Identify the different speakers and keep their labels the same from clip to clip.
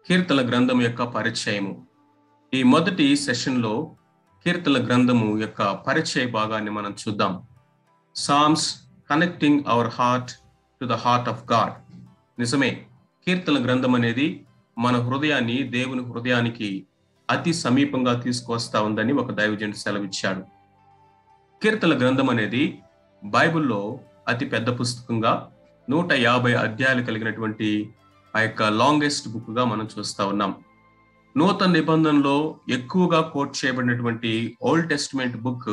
Speaker 1: కీర్తన గ్రంథం యొక్క పరిచయము ఈ మొదటి సెషన్లో కీర్తన గ్రంథము యొక్క పరిచయ భాగాన్ని మనం చూద్దాం Psalms connecting our heart to the heart of God నిజమే కీర్తన గ్రంథం అనేది మన హృదయాన్ని దేవుని హృదయానికి అతి సమీపంగా తీసుకొస్తా ఉందని ఒక దైవజనుడు సెలవిచ్చాడు కీర్తన గ్రంథం అనేది బైబిల్లో అతి పెద్ద పుస్తకంగా నూట యాభై అధ్యాయాలు కలిగినటువంటి ఆ యొక్క లాంగెస్ట్ బుక్ గా మనం చూస్తా ఉన్నాం నూతన నిబంధనలో ఎక్కువగా కోట్ చేయబడినటువంటి ఓల్డ్ టెస్టిమెంట్ బుక్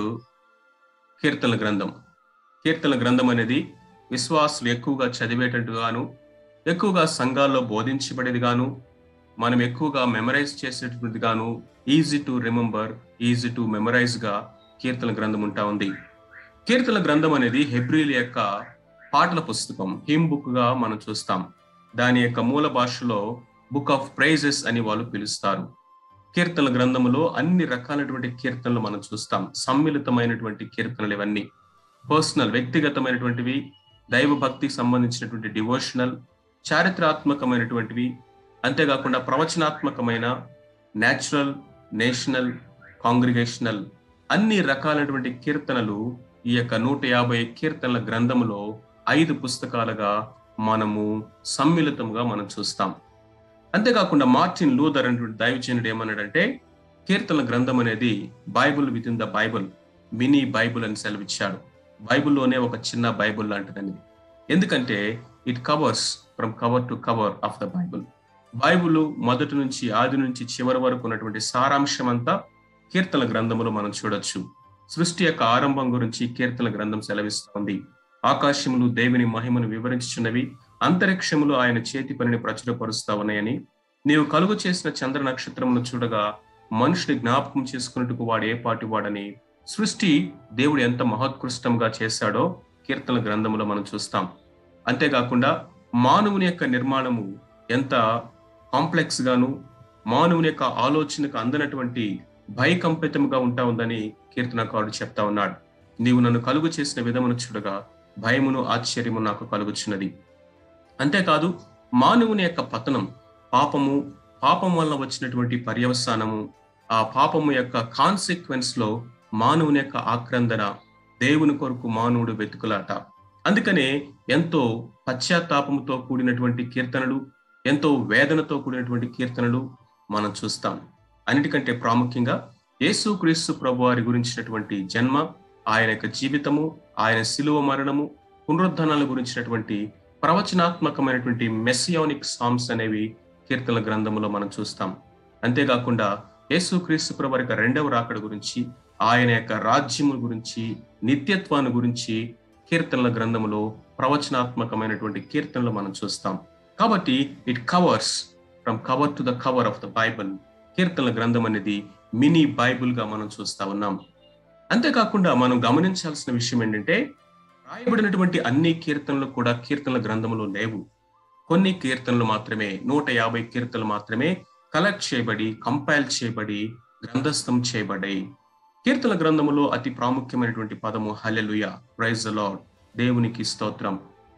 Speaker 1: కీర్తన గ్రంథం కీర్తన గ్రంథం అనేది విశ్వాసులు ఎక్కువగా చదివేటట్టుగాను ఎక్కువగా సంఘాల్లో బోధించబడేది గాను మనం ఎక్కువగా మెమరైజ్ చేసేటటువంటి గాను easy to remember easy to memorize గా కీర్తన గ్రంథం ఉంటా ఉంది కీర్తన గ్రంథం అనేది హెబ్రిల్ యొక్క పాటల పుస్తకం హిమ్ బుక్ గా మనం చూస్తాం దాని యొక్క మూల భాషలో బుక్ ఆఫ్ ప్రైజెస్ అని వాళ్ళు పిలుస్తారు కీర్తన గ్రంథములో అన్ని రకాలైనటువంటి కీర్తనలు మనం చూస్తాం సమ్మిళితమైనటువంటి కీర్తనలు ఇవన్నీ పర్సనల్ వ్యక్తిగతమైనటువంటివి దైవ భక్తికి సంబంధించినటువంటి డివోషనల్ చారిత్రాత్మకమైనటువంటివి అంతేకాకుండా ప్రవచనాత్మకమైన నేచురల్ నేషనల్ కాంగ్రిగేషనల్ అన్ని రకాలైనటువంటి కీర్తనలు ఈ యొక్క నూట యాభై కీర్తనల గ్రంథములో ఐదు పుస్తకాలుగా మనము సమ్మిళితంగా మనం చూస్తాం అంతేకాకుండా మార్టిన్ లూథర్ అనేటువంటి దైవజనుడు ఏమన్నాడంటే కీర్తన గ్రంథం అనేది Bible within the Bible mini Bible అని సెలవిచ్చాడు బైబుల్లోనే ఒక చిన్న బైబుల్ లాంటిదని ఎందుకంటే it covers from cover to cover of the Bible Bible మొదటి నుంచి ఆది నుంచి చివరి వరకు ఉన్నటువంటి సారాంశం అంతా కీర్తన గ్రంథములో మనం చూడొచ్చు సృష్టి యొక్క ఆరంభం గురించి కీర్తన గ్రంథం సెలవిస్తోంది ఆకాశములు దేవుని మహిమను వివరించుచున్నవి అంతరిక్షములు ఆయన చేతి పనిని ప్రచురపరుస్తా ఉన్నాయని నీవు కలుగు చేసిన చంద్ర నక్షత్రమును చూడగా మనుషుని జ్ఞాపకం చేసుకున్నట్టుకు వాడు ఏ పాటి వాడని సృష్టి దేవుడు ఎంత మహోత్కృష్టంగా చేశాడో కీర్తన గ్రంథములో మనం చూస్తాం అంతేకాకుండా మానవుని యొక్క నిర్మాణము ఎంత కాంప్లెక్స్ గాను మానవుని యొక్క ఆలోచనకు అందనటువంటి భయకంపితముగా ఉంటా ఉందని కీర్తనకారుడు చెప్తా ఉన్నాడు నీవు నన్ను కలుగు చేసిన విధమును చూడగా భయమును ఆశ్చర్యము నాకు కలుగుచున్నది అంతేకాదు మానవుని యొక్క పతనం పాపము పాపం వల్ల వచ్చినటువంటి పర్యవసానము ఆ పాపము యొక్క కాన్సిక్వెన్స్ లో మానవుని యొక్క ఆక్రందన దేవుని కొరకు మానవుడు వెతుకులాట అందుకనే ఎంతో పశ్చాత్తాపముతో కూడినటువంటి కీర్తనలు ఎంతో వేదనతో కూడినటువంటి కీర్తనలు మనం చూస్తాం అన్నిటికంటే ప్రాముఖ్యంగా యేసు క్రీస్తు ప్రభు వారి గురించినటువంటి జన్మ ఆయన యొక్క జీవితము ఆయన శిలువ మరణము పునరుద్ధరణల గురించినటువంటి ప్రవచనాత్మకమైనటువంటి మెస్సియోనిక్ సాంగ్స్ అనేవి కీర్తన గ్రంథములో మనం చూస్తాం అంతేకాకుండా యేసు క్రీస్తు ప్రభు యొక్క రెండవ రాకడ గురించి ఆయన యొక్క రాజ్యము గురించి నిత్యత్వాన్ని గురించి కీర్తనల గ్రంథములో ప్రవచనాత్మకమైనటువంటి కీర్తనలు మనం చూస్తాం కాబట్టి it covers from cover to the cover of the Bible కీర్తనల గ్రంథం అనేది మినీ బైబుల్ గా మనం చూస్తా ఉన్నాం అంతేకాకుండా మనం గమనించాల్సిన విషయం ఏంటంటే రాయబడినటువంటి అన్ని కీర్తనలు కూడా కీర్తనల గ్రంథంలో లేవు కొన్ని కీర్తనలు మాత్రమే నూట యాభై కీర్తనలు మాత్రమే కలెక్ట్ చేయబడి కంపైల్ చేయబడి గ్రంథస్థం చేయబడ్డాయి కీర్తన గ్రంథములో అతి ప్రాముఖ్యమైనటువంటి పదము హలెలుయ ప్రైజ్ లార్డ్ దేవునికి స్తోత్రం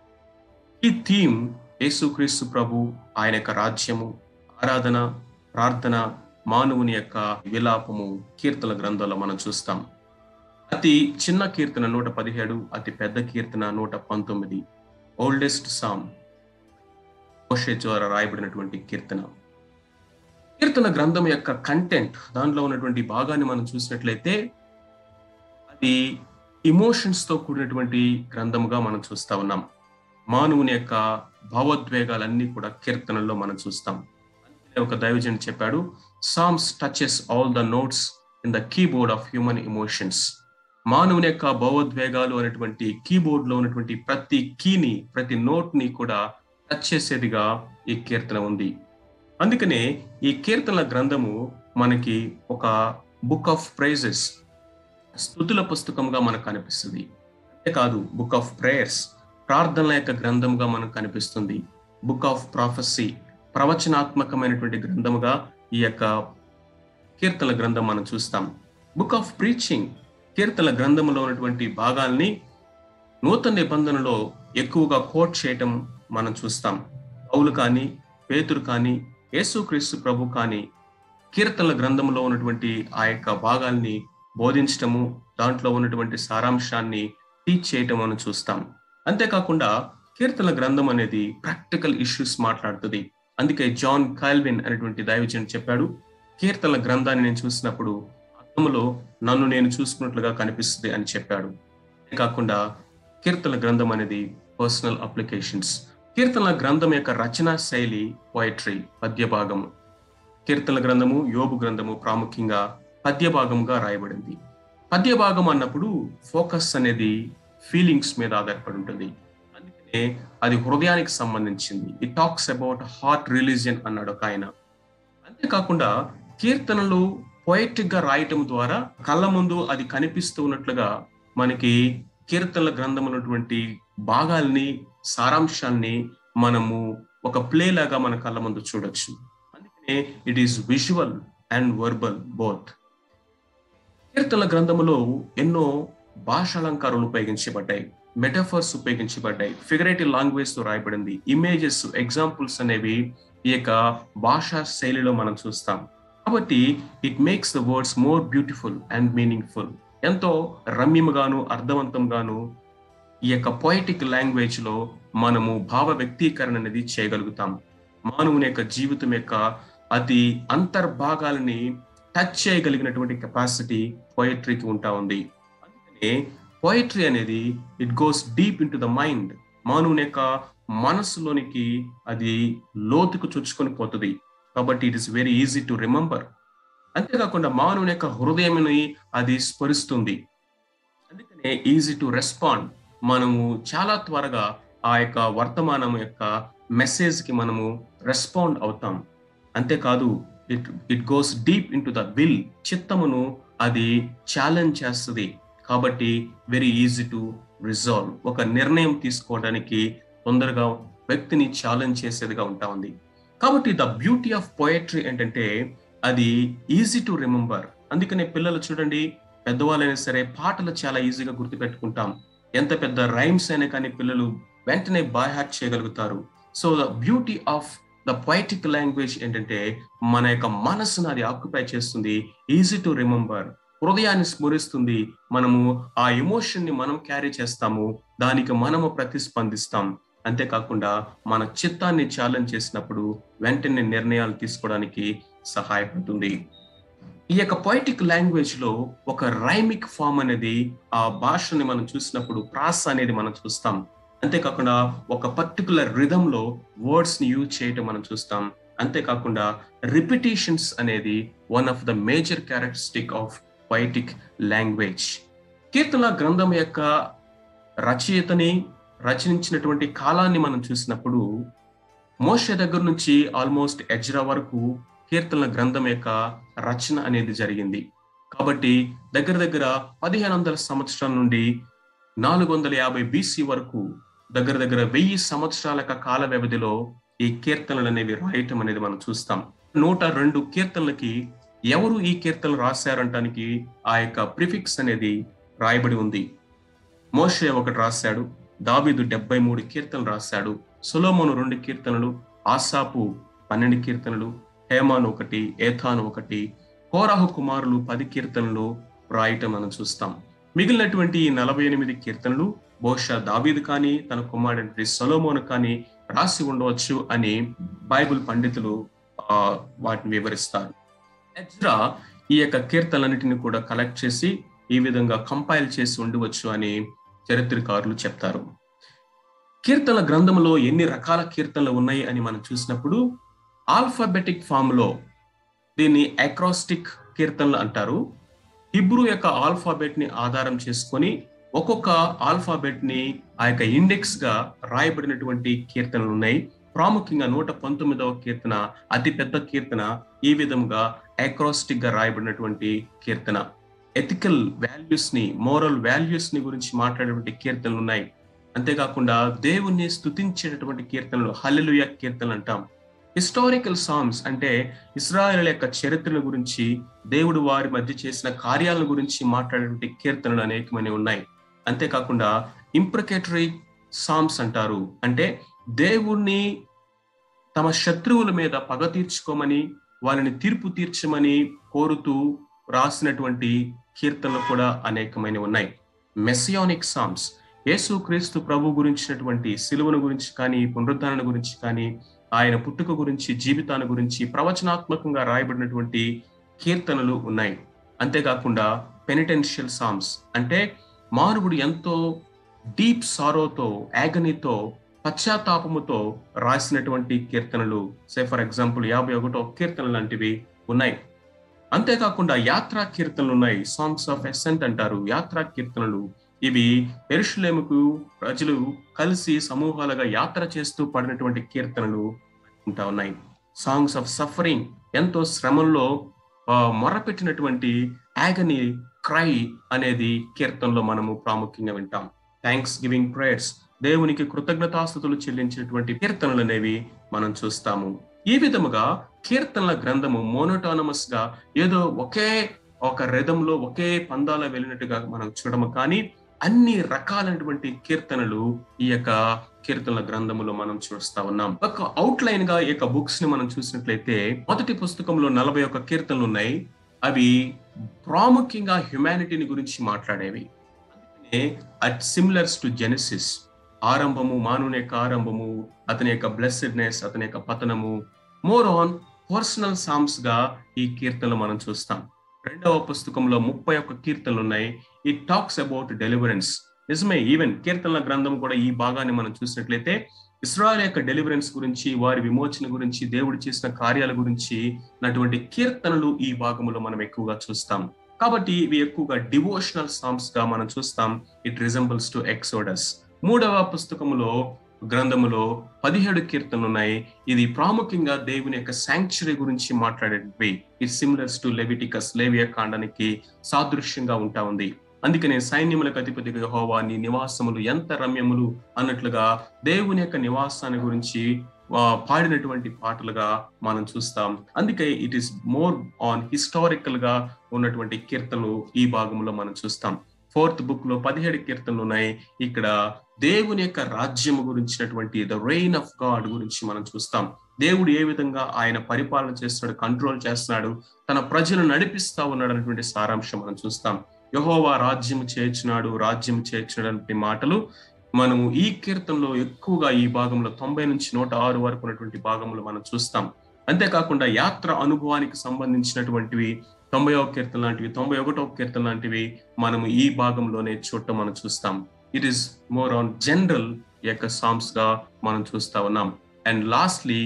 Speaker 1: ఈ థీమ్ యేసుక్రీస్తు ప్రభు ఆయన యొక్క రాజ్యము ఆరాధన ప్రార్థన మానవుని యొక్క విలాపము కీర్తన గ్రంథంలో మనం చూస్తాం అతి చిన్న కీర్తన నూట పదిహేడు అతి పెద్ద కీర్తన నూట పంతొమ్మిది ఓల్డెస్ట్ సామ్ మోషే ద్వారా రాయబడినటువంటి కీర్తన కీర్తన గ్రంథం యొక్క కంటెంట్ దానిలో ఉన్నటువంటి భాగాన్ని మనం చూసినట్లయితే అది ఇమోషన్స్ తో కూడినటువంటి గ్రంథముగా మనం చూస్తా ఉన్నాం మానవుని యొక్క భావోద్వేగాలన్నీ కూడా కీర్తనల్లో మనం చూస్తాం ఒక దైవజన్ చెప్పాడు Psalms touches all the notes in the keyboard of human emotions మానవుని యొక్క భావోద్వేగాలు అనేటువంటి కీబోర్డ్ లో ఉన్నటువంటి ప్రతి కీని ప్రతి నోట్ ని కూడా టచ్ చేసేదిగా ఈ కీర్తన ఉంది అందుకనే ఈ కీర్తనల గ్రంథము మనకి ఒక బుక్ ఆఫ్ ప్రైజెస్ స్థుతుల పుస్తకంగా మనకు కనిపిస్తుంది అంతేకాదు బుక్ ఆఫ్ ప్రేయర్స్ ప్రార్థనల యొక్క గ్రంథముగా మనకు కనిపిస్తుంది బుక్ ఆఫ్ ప్రాఫెసీ ప్రవచనాత్మకమైనటువంటి గ్రంథముగా ఈ యొక్క కీర్తన గ్రంథం మనం చూస్తాం బుక్ ఆఫ్ ప్రీచింగ్ కీర్తన గ్రంథంలో ఉన్నటువంటి భాగాల్ని నూతన నిబంధనలో ఎక్కువగా కోట్ చేయటం మనం చూస్తాం పౌలు కానీ పేతురు కానీ యేసుక్రీస్తు ప్రభు కానీ కీర్తనల గ్రంథంలో ఉన్నటువంటి ఆ యొక్క భాగాల్ని బోధించటము దాంట్లో ఉన్నటువంటి సారాంశాన్ని టీచ్ చేయటం మనం చూస్తాం అంతేకాకుండా కీర్తనల గ్రంథం అనేది ప్రాక్టికల్ ఇష్యూస్ మాట్లాడుతుంది అందుకే జాన్ కాల్విన్ అనేటువంటి దైవజన్ చెప్పాడు కీర్తనల గ్రంథాన్ని నేను చూసినప్పుడు అర్థంలో నన్ను నేను చూసుకున్నట్లుగా కనిపిస్తుంది అని చెప్పాడు అంతేకాకుండా కీర్తనల గ్రంథం అనేది పర్సనల్ అప్లికేషన్స్ కీర్తనల గ్రంథం యొక్క రచనా శైలి పోయట్రీ పద్య భాగము కీర్తనల గ్రంథము యోగు గ్రంథము ప్రాముఖ్యంగా పద్య భాగంగా రాయబడింది పద్య భాగం అన్నప్పుడు ఫోకస్ అనేది ఫీలింగ్స్ మీద ఆధారపడి ఉంటుంది అందుకనే అది హృదయానికి సంబంధించింది it talks about heart religion అన్నాడు ఒక ఆయన అంతేకాకుండా కీర్తనలు పొయిటిక్ గా రాయటం ద్వారా కళ్ళ ముందు అది కనిపిస్తూ ఉన్నట్లుగా మనకి కీర్తనల గ్రంథం ఉన్నటువంటి భాగాల్ని సారాంశాన్ని మనము ఒక ప్లే లాగా మన కళ్ళ ముందు చూడొచ్చు అందుకనే it is visual and verbal both కీర్తనల గ్రంథములో ఎన్నో భాషాలంకారాలు ఉపయోగించబడ్డాయి మెటఫర్స్ ఉపయోగించబడ్డాయి ఫిగరేటివ్ లాంగ్వేజ్ తో రాయబడింది ఇమేజెస్ ఎగ్జాంపుల్స్ అనేవి ఈ యొక్క భాషా శైలిలో మనం చూస్తాం కాబట్టి it makes the words more beautiful and meaningful ఎంతో రమ్యముగాను అర్థవంతంగాను ఈ యొక్క పొయిటిక్ లాంగ్వేజ్ లో మనము భావ వ్యక్తీకరణ అనేది చేయగలుగుతాం మానవుని యొక్క జీవితం యొక్క అతి అంతర్భాగాలని టచ్ చేయగలిగినటువంటి కెపాసిటీ పోయిట్రీకి ఉంటా ఉంది అందుకనే పోయిట్రీ అనేది it goes deep into the mind మానవుని యొక్క మనసులోనికి అది లోతుకు చొచ్చుకొని పోతుంది కాబట్టి it is very easy to remember అంతేకాకుండా మానవుని యొక్క హృదయంని అది స్మరిస్తుంది అందుకనే ఈజీ టు రెస్పాండ్ మనము చాలా త్వరగా ఆ యొక్క వర్తమానం యొక్క మెసేజ్ కి మనము రెస్పాండ్ అవుతాం అంతేకాదు it it goes deep into the will చిత్తమును అది ఛాలెంజ్ చేస్తుంది కాబట్టి వెరీ ఈజీ టు రిజాల్వ్ ఒక నిర్ణయం తీసుకోవడానికి తొందరగా వ్యక్తిని ఛాలెంజ్ చేసేదిగా ఉంటా ఉంది కాబట్టి ద బ్యూటీ ఆఫ్ పోయట్రీ ఏంటంటే అది ఈజీ టు రిమెంబర్ అందుకనే పిల్లలు చూడండి పెద్దవాళ్ళైనా సరే పాటలు చాలా ఈజీగా గుర్తుపెట్టుకుంటాం ఎంత పెద్ద రైమ్స్ అయినా కానీ పిల్లలు వెంటనే బాయ్ హార్ట్ చేయగలుగుతారు so the beauty of the poetic language ఏంటంటే మన యొక్క మనసును అది ఆక్యుపై చేస్తుంది ఈజీ టు రిమెంబర్ హృదయాన్ని స్మరిస్తుంది మనము ఆ ఎమోషన్ ని మనం క్యారీ చేస్తాము దానికి మనము ప్రతిస్పందిస్తాం అంతేకాకుండా మన చిత్తాన్ని ఛాలెంజ్ చేసినప్పుడు వెంటనే నిర్ణయాలు తీసుకోవడానికి సహాయపడుతుంది ఈ యొక్క పొయిటిక్ లాంగ్వేజ్ లో ఒక రైమిక్ ఫామ్ అనేది ఆ భాషని మనం చూసినప్పుడు ప్రాస అనేది మనం చూస్తాం అంతేకాకుండా ఒక పర్టికులర్ రిధమ్ లో వర్డ్స్ ని యూజ్ చేయటం మనం చూస్తాం అంతేకాకుండా రిపిటేషన్స్ అనేది one of the major characteristic of poetic language కీర్తన గ్రంథం యొక్క రచయితని రచయించినటువంటి కాలాన్ని మనం చూసినప్పుడు మోష దగ్గర నుంచి ఆల్మోస్ట్ ఎజ్రా వరకు కీర్తనల గ్రంథం యొక్క రచన అనేది జరిగింది కాబట్టి దగ్గర దగ్గర పదిహేను వందల సంవత్సరాల నుండి నాలుగు వందల యాభై బీసీ వరకు దగ్గర దగ్గర వెయ్యి సంవత్సరాల యొక్క కాల వ్యవధిలో ఈ కీర్తనలు అనేవి రాయటం అనేది మనం చూస్తాం నూట రెండు కీర్తనలకి ఎవరు ఈ కీర్తనలు రాశారంటానికి ఆ యొక్క ప్రిఫిక్స్ అనేది రాయబడి ఉంది మోషే ఒకటి రాశాడు దాబీదు డెబ్బై మూడు కీర్తనలు రాశాడు సులోమోను రెండు కీర్తనలు ఆసాపు పన్నెండు కీర్తనలు హేమాను ఒకటి ఏథాను ఒకటి కోరాహు కుమారులు పది కీర్తనలు రాయటం మనం చూస్తాం మిగిలినటువంటి ఈ నలభై ఎనిమిది కీర్తనలు బహుశా దావీదు కానీ తన కుమారుడి సొలోమోను కానీ రాసి ఉండవచ్చు అని బైబిల్ పండితులు ఆ వాటిని వివరిస్తారు ఎజ్రా ఈ యొక్క కీర్తనలన్నిటిని కూడా కలెక్ట్ చేసి ఈ విధంగా కంపైల్ చేసి ఉండవచ్చు అని చరిత్రకారులు చెప్తారు కీర్తనల గ్రంథంలో ఎన్ని రకాల కీర్తనలు ఉన్నాయి అని మనం చూసినప్పుడు ఆల్ఫాబెటిక్ ఫామ్ లో దీన్ని అక్రాస్టిక్ కీర్తనలు అంటారు హిబ్రూ యొక్క ఆల్ఫాబెట్ ని ఆధారం చేసుకొని ఒక్కొక్క ఆల్ఫాబెట్ ని ఆ యొక్క ఇండెక్స్ గా రాయబడినటువంటి కీర్తనలు ఉన్నాయి ప్రాముఖ్యంగా నూట పంతొమ్మిదవ కీర్తన అతి పెద్ద కీర్తన ఈ విధంగా అక్రాస్టిక్ గా రాయబడినటువంటి కీర్తన ఎథికల్ వాల్యూస్ ని మోరల్ వాల్యూస్ ని గురించి మాట్లాడేటువంటి కీర్తనలు ఉన్నాయి అంతేకాకుండా దేవుణ్ణి స్తుతించేటటువంటి కీర్తనలు హల్లెలూయా కీర్తనలు అంటాం హిస్టారికల్ సాంగ్స్ అంటే ఇస్రాయల్ యొక్క చరిత్రల గురించి దేవుడు వారి మధ్య చేసిన కార్యాల గురించి మాట్లాడేటువంటి కీర్తనలు అనేకమని ఉన్నాయి అంతేకాకుండా ఇంప్రకేటరీ సాంగ్స్ అంటారు అంటే దేవుణ్ణి తమ శత్రువుల మీద పగ తీర్చుకోమని వారిని తీర్పు తీర్చమని కోరుతూ రాసినటువంటి కీర్తనలు కూడా అనేకమైన ఉన్నాయి మెసియానిక్ సాంగ్స్ యేసు క్రీస్తు ప్రభు గురించినటువంటి సిలువను గురించి కానీ పునరుద్ధరణ గురించి కానీ ఆయన పుట్టుక గురించి జీవితాన్ని గురించి ప్రవచనాత్మకంగా రాయబడినటువంటి కీర్తనలు ఉన్నాయి అంతేకాకుండా పెనిటెన్షియల్ సాంగ్స్ అంటే మానవుడు ఎంతో డీప్ సారోతో యాగనీతో పశ్చాత్తాపముతో రాసినటువంటి కీర్తనలు సే ఫర్ ఎగ్జాంపుల్ యాభై ఒకటో కీర్తన లాంటివి ఉన్నాయి అంతేకాకుండా యాత్రా కీర్తనలు ఉన్నాయి సాంగ్స్ ఆఫ్ ఎసెంట్ అంటారు యాత్రా కీర్తనలు ఇవి ఎరుషులేముకు ప్రజలు కలిసి సమూహాలుగా యాత్ర చేస్తూ పడినటువంటి కీర్తనలు ఉంటా ఉన్నాయి సాంగ్స్ ఆఫ్ సఫరింగ్ ఎంతో శ్రమంలో మొరపెట్టినటువంటి యాగని క్రై అనేది కీర్తనలో మనము ప్రాముఖ్యంగా వింటాం థ్యాంక్స్ గివింగ్ ప్రేయర్స్ దేవునికి కృతజ్ఞతాస్థుతులు చెల్లించినటువంటి కీర్తనలు అనేవి మనం చూస్తాము ఈ విధముగా కీర్తనల గ్రంథము మోనోటానమస్ గా ఏదో ఒకే ఒక రెదంలో ఒకే పందాల వెళ్ళినట్టుగా మనం చూడము కానీ అన్ని రకాలైనటువంటి కీర్తనలు ఈ యొక్క కీర్తనల గ్రంథములో మనం చూస్తా ఉన్నాం ఒక అవుట్ లైన్ గా ఈ యొక్క బుక్స్ ని మనం చూసినట్లయితే మొదటి పుస్తకంలో నలభై ఒక్క కీర్తనలు ఉన్నాయి అవి ప్రాముఖ్యంగా హ్యుమానిటీని గురించి మాట్లాడేవి అందుకనే అట్ సిమిలర్స్ టు జెనసిస్ ఆరంభము మానవుని యొక్క ఆరంభము అతని యొక్క బ్లెస్సెడ్నెస్ అతని యొక్క పతనము మోర్ ఆన్ పర్సనల్ సాంగ్స్ గా ఈ కీర్తనలు మనం చూస్తాం రెండవ పుస్తకంలో ముప్పై ఒక్క కీర్తనలు ఉన్నాయి ఇట్ టాక్స్ అబౌట్ డెలివరెన్స్ నిజమే ఈవెన్ కీర్తనల గ్రంథం కూడా ఈ భాగాన్ని మనం చూసినట్లయితే ఇస్రాయల్ యొక్క డెలివరెన్స్ గురించి వారి విమోచన గురించి దేవుడు చేసిన కార్యాల గురించి నటువంటి కీర్తనలు ఈ భాగంలో మనం ఎక్కువగా చూస్తాం కాబట్టి ఇవి ఎక్కువగా డివోషనల్ సాంగ్స్ గా మనం చూస్తాం ఇట్ రిజంబుల్స్ టు ఎక్సోడస్ మూడవ పుస్తకములో గ్రంథములో పదిహేడు కీర్తనలు ఉన్నాయి ఇది ప్రాముఖ్యంగా దేవుని యొక్క శాంక్చురీ గురించి మాట్లాడేవి ఇట్ సిమిలర్స్ టు లెవిటికస్ లేవియా కాండానికి సాదృశ్యంగా ఉంటా ఉంది అందుకనే సైన్యములకు అధిపతిగా హోవా నీ నివాసములు ఎంత రమ్యములు అన్నట్లుగా దేవుని యొక్క నివాసాన్ని గురించి పాడినటువంటి పాటలుగా మనం చూస్తాం అందుకే it is more on historical గా ఉన్నటువంటి కీర్తనలు ఈ భాగంలో మనం చూస్తాం ఫోర్త్ బుక్ లో పదిహేడు కీర్తనలు ఉన్నాయి ఇక్కడ దేవుని యొక్క రాజ్యము గురించినటువంటి ద రెయిన్ ఆఫ్ గాడ్ గురించి మనం చూస్తాం దేవుడు ఏ విధంగా ఆయన పరిపాలన చేస్తున్నాడు కంట్రోల్ చేస్తున్నాడు తన ప్రజలు నడిపిస్తా ఉన్నాడు అనేటువంటి సారాంశం మనం చూస్తాం యహోవా రాజ్యం చేర్చినాడు రాజ్యం చేర్చినటువంటి మాటలు మనము ఈ కీర్తనలో ఎక్కువగా ఈ భాగంలో తొంభై నుంచి నూట ఆరు వరకు ఉన్నటువంటి భాగంలో మనం చూస్తాం అంతేకాకుండా యాత్ర అనుభవానికి సంబంధించినటువంటివి తొంభైవ కీర్తన లాంటివి తొంభై ఒకటో కీర్తన లాంటివి మనము ఈ భాగంలోనే చూడటం మనం చూస్తాం it is more on general యొక్క సాంగ్స్ గా మనం చూస్తా ఉన్నాం అండ్ లాస్ట్లీ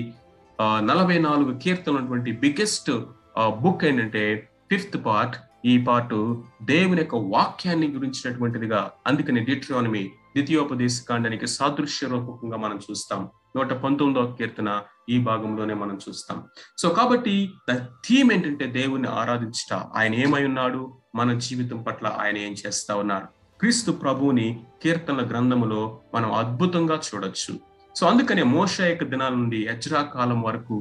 Speaker 1: నలభై నాలుగు కీర్తనటువంటి బిగ్గెస్ట్ బుక్ ఏంటంటే ఫిఫ్త్ పార్ట్ ఈ పార్ట్ దేవుని యొక్క వాక్యాన్ని గురించినటువంటిదిగా అందుకని డిట్రానమీ ద్వితీయోపదేశ కాండానికి సాదృశ్య రూపకంగా మనం చూస్తాం నూట పంతొమ్మిదవ కీర్తన ఈ భాగంలోనే మనం చూస్తాం సో కాబట్టి ద థీమ్ ఏంటంటే దేవుణ్ణి ఆరాధించట ఆయన ఏమై ఉన్నాడు మన జీవితం పట్ల ఆయన ఏం చేస్తా ఉన్నారు క్రీస్తు ప్రభువుని కీర్తనల గ్రంథములో మనం అద్భుతంగా చూడొచ్చు సో అందుకనే మోష యొక్క దినాల నుండి ఎజ్రా కాలం వరకు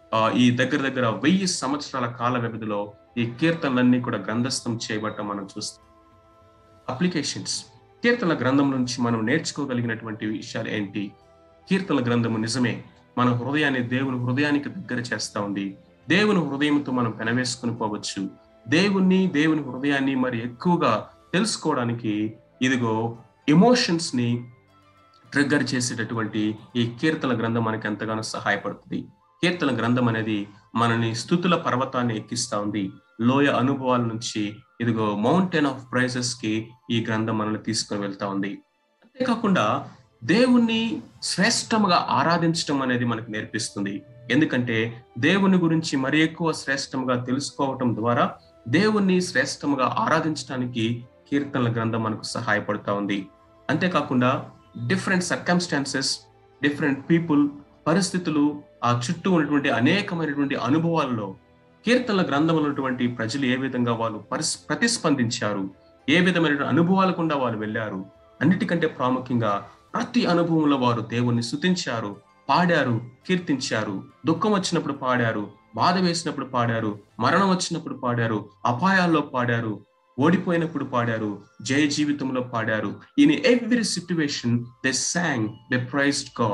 Speaker 1: ఈ దగ్గర దగ్గర వెయ్యి సంవత్సరాల కాల వ్యవధిలో ఈ కీర్తనలన్నీ కూడా గ్రంథస్థం చేయబట్టం మనం చూస్తాం అప్లికేషన్స్ కీర్తన గ్రంథం నుంచి మనం నేర్చుకోగలిగినటువంటి విషయాలు ఏంటి కీర్తన గ్రంథము నిజమే మన హృదయాన్ని దేవుని హృదయానికి దగ్గర చేస్తా ఉంది దేవుని హృదయంతో మనం పెనవేసుకుని పోవచ్చు దేవుణ్ణి దేవుని హృదయాన్ని మరి ఎక్కువగా తెలుసుకోవడానికి ఇదిగో ఎమోషన్స్ ని ట్రిగ్గర్ చేసేటటువంటి ఈ కీర్తన గ్రంథం మనకి ఎంతగానో సహాయపడుతుంది కీర్తన గ్రంథం అనేది మనని స్థుతుల పర్వతాన్ని ఎక్కిస్తా ఉంది లోయ అనుభవాల నుంచి ఇదిగో మౌంటైన్ ఆఫ్ ప్రైజెస్ కి ఈ గ్రంథం మనల్ని తీసుకొని వెళ్తా ఉంది అంతేకాకుండా దేవుణ్ణి శ్రేష్టముగా ఆరాధించడం అనేది మనకు నేర్పిస్తుంది ఎందుకంటే దేవుని గురించి మరి ఎక్కువ శ్రేష్టముగా తెలుసుకోవటం ద్వారా దేవుణ్ణి శ్రేష్టముగా ఆరాధించడానికి కీర్తనల గ్రంథం మనకు సహాయపడుతూ ఉంది అంతేకాకుండా డిఫరెంట్ సర్కమ్స్టాన్సెస్ డిఫరెంట్ పీపుల్ పరిస్థితులు ఆ చుట్టూ ఉన్నటువంటి అనేకమైనటువంటి అనుభవాల్లో కీర్తనల గ్రంథం ఉన్నటువంటి ప్రజలు ఏ విధంగా వాళ్ళు పరిస్ ప్రతిస్పందించారు ఏ విధమైన అనుభవాల గుండా వాళ్ళు వెళ్ళారు అన్నిటికంటే ప్రాముఖ్యంగా ప్రతి అనుభవంలో వారు దేవుణ్ణి శుతించారు పాడారు కీర్తించారు దుఃఖం వచ్చినప్పుడు పాడారు బాధ వేసినప్పుడు పాడారు మరణం వచ్చినప్పుడు పాడారు అపాయాల్లో పాడారు ఓడిపోయినప్పుడు పాడారు జయ జీవితంలో పాడారు in every situation they sang they praised God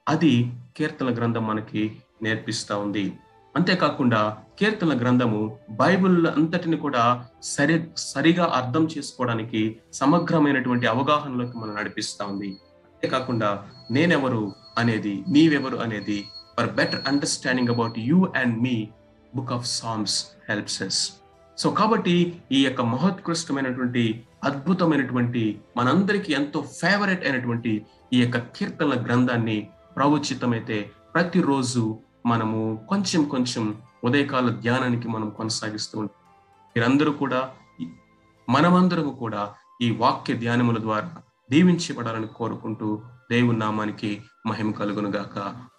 Speaker 1: అది కీర్తన గ్రంథం మనకి నేర్పిస్తా ఉంది అంతేకాకుండా కీర్తన గ్రంథము బైబిల్ అంతటిని కూడా సరి సరిగా అర్థం చేసుకోవడానికి సమగ్రమైనటువంటి అవగాహనలోకి మనం నడిపిస్తా ఉంది అంతేకాకుండా నేనెవరు అనేది నీవెవరు అనేది for better understanding about you and me book of songs helps us so కాబట్టి ఈ యొక్క మహోత్కృష్టమైనటువంటి అద్భుతమైనటువంటి మనందరికీ ఎంతో ఫేవరెట్ అయినటువంటి ఈ యొక్క కీర్తనల గ్రంథాన్ని ప్రవచితమైతే ప్రతిరోజు మనము కొంచెం కొంచెం ఉదయకాల ధ్యానానికి మనం కొనసాగిస్తూ ఉంటాం మీరందరూ కూడా మనమందరము కూడా ఈ వాక్య ధ్యానముల ద్వారా దీవించబడాలని కోరుకుంటూ దేవుని నామానికి మహిమ కలుగును గాక